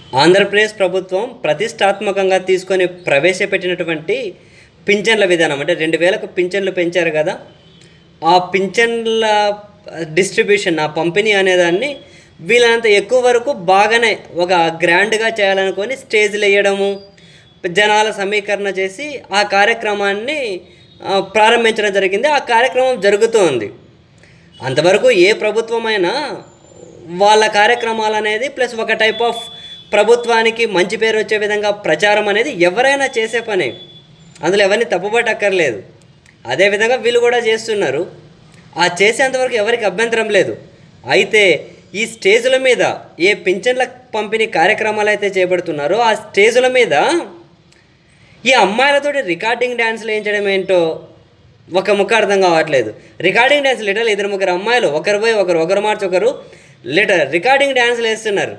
ఆంధ్రప్రదేశ్ ప్రభుత్వం ప్రతిష్టాత్మకంగా తీసుకొని ప్రవేశపెట్టినటువంటి పింఛన్ల విధానం అంటే రెండు వేలకు పింఛన్లు పెంచారు కదా ఆ పింఛన్ల డిస్ట్రిబ్యూషన్ ఆ పంపిణీ అనేదాన్ని వీళ్ళంత ఎక్కువ వరకు బాగానే ఒక గ్రాండ్గా చేయాలనుకొని స్టేజ్లు వేయడము జనాల సమీకరణ చేసి ఆ కార్యక్రమాన్ని ఆ, ప్రారంభించడం జరిగింది ఆ కార్యక్రమం జరుగుతూ ఉంది అంతవరకు ఏ ప్రభుత్వమైనా వాళ్ళ కార్యక్రమాలు అనేది ప్లస్ ఒక టైప్ ఆఫ్ ప్రభుత్వానికి మంచి పేరు వచ్చే విధంగా ప్రచారం అనేది ఎవరైనా చేసే పనే అందులో ఎవరిని తప్పుపట్టక్కర్లేదు అదేవిధంగా వీళ్ళు కూడా చేస్తున్నారు ఆ చేసేంతవరకు ఎవరికి అభ్యంతరం లేదు అయితే ఈ స్టేజ్ల మీద ఏ పింఛన్ల పంపిణీ కార్యక్రమాలు అయితే చేపడుతున్నారో ఆ స్టేజ్ల మీద ఈ అమ్మాయిలతోటి రికార్డింగ్ డ్యాన్స్లు వేయించడం ఏంటో ఒక ముఖ అర్థం కావట్లేదు రికార్డింగ్ డ్యాన్స్ లిటర్ ఇద్దరు ముగ్గురు అమ్మాయిలు ఒకరు పోయి ఒకరు ఒకరు మార్చి ఒకరు లిటర్ రికార్డింగ్ డ్యాన్స్లు వేస్తున్నారు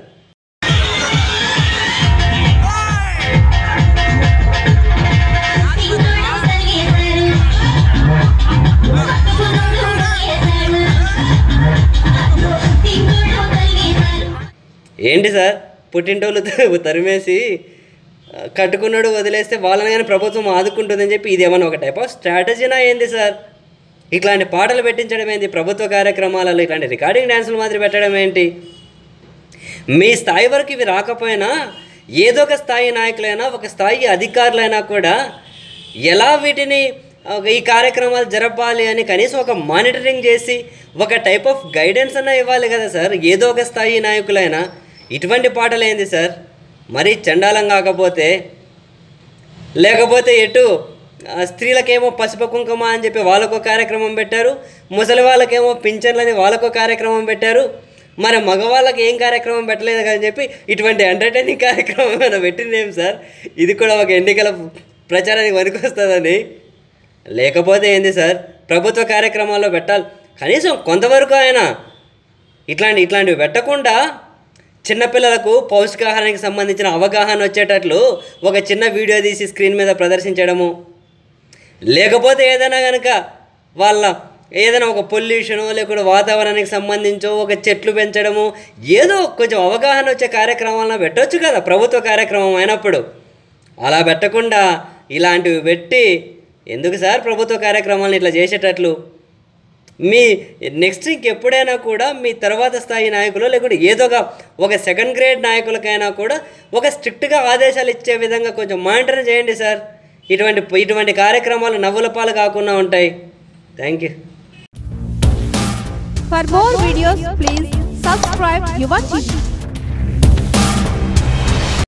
ఏంటి సార్ పుట్టింటోళ్ళు త- తరిమేసి ఆ, కట్టుకున్నాడు వదిలేస్తే వాళ్ళని కానీ ప్రభుత్వం ఆదుకుంటుందని చెప్పి ఇది ఏమన్నా ఒక టైప్ ఆఫ్ స్ట్రాటజీనా ఏంది సార్ ఇట్లాంటి పాటలు పెట్టించడం ఏంటి ప్రభుత్వ కార్యక్రమాలలో ఇట్లాంటి రికార్డింగ్ డ్యాన్సులు మాదిరి పెట్టడం ఏంటి మీ స్థాయి వరకు ఇవి రాకపోయినా ఏదో ఒక స్థాయి నాయకులైనా ఒక స్థాయి అధికారులైనా కూడా ఎలా వీటిని ఒక ఈ కార్యక్రమాలు జరపాలి అని కనీసం ఒక మానిటరింగ్ చేసి ఒక టైప్ ఆఫ్ గైడెన్స్ అన్న ఇవ్వాలి కదా సార్ ఏదో ఒక స్థాయి నాయకులైనా ఇటువంటి పాటలు ఏంది సార్ మరీ చండాలం కాకపోతే లేకపోతే ఎటు ఆ, స్త్రీలకేమో పసుపు కుంకుమ అని చెప్పి వాళ్ళకో కార్యక్రమం పెట్టారు ముసలి వాళ్ళకేమో పింఛన్లని వాళ్ళకో కార్యక్రమం పెట్టారు మరి మగవాళ్ళకి ఏం కార్యక్రమం పెట్టలేదు అని చెప్పి ఇటువంటి ఎంటర్టైనింగ్ కార్యక్రమం ఏమైనా పెట్టిందేం సార్ ఇది కూడా ఒక ఎన్నికల ప్రచారానికి వస్తుందని లేకపోతే ఏంది సార్ ప్రభుత్వ కార్యక్రమాల్లో పెట్టాలి కనీసం కొంతవరకు అయినా ఇట్లాంటి ఇట్లాంటివి పెట్టకుండా చిన్నపిల్లలకు పౌష్టికాహారానికి సంబంధించిన అవగాహన వచ్చేటట్లు ఒక చిన్న వీడియో తీసి స్క్రీన్ మీద ప్రదర్శించడము లేకపోతే ఏదైనా కనుక వాళ్ళ ఏదైనా ఒక పొల్యూషను లేకుంటే వాతావరణానికి సంబంధించో ఒక చెట్లు పెంచడము ఏదో కొంచెం అవగాహన వచ్చే కార్యక్రమాలను పెట్టొచ్చు కదా ప్రభుత్వ కార్యక్రమం అయినప్పుడు అలా పెట్టకుండా ఇలాంటివి పెట్టి ఎందుకు సార్ ప్రభుత్వ కార్యక్రమాలను ఇట్లా చేసేటట్లు మీ నెక్స్ట్ ఇంకెప్పుడైనా కూడా మీ తర్వాత స్థాయి నాయకులు లేకుంటే ఏదో ఒక ఒక సెకండ్ గ్రేడ్ నాయకులకైనా కూడా ఒక స్ట్రిక్ట్గా ఆదేశాలు ఇచ్చే విధంగా కొంచెం మానిటర్ చేయండి సార్ ఇటువంటి ఇటువంటి కార్యక్రమాలు నవ్వుల పాలు కాకుండా ఉంటాయి thank you For more videos, please subscribe Yuva TV.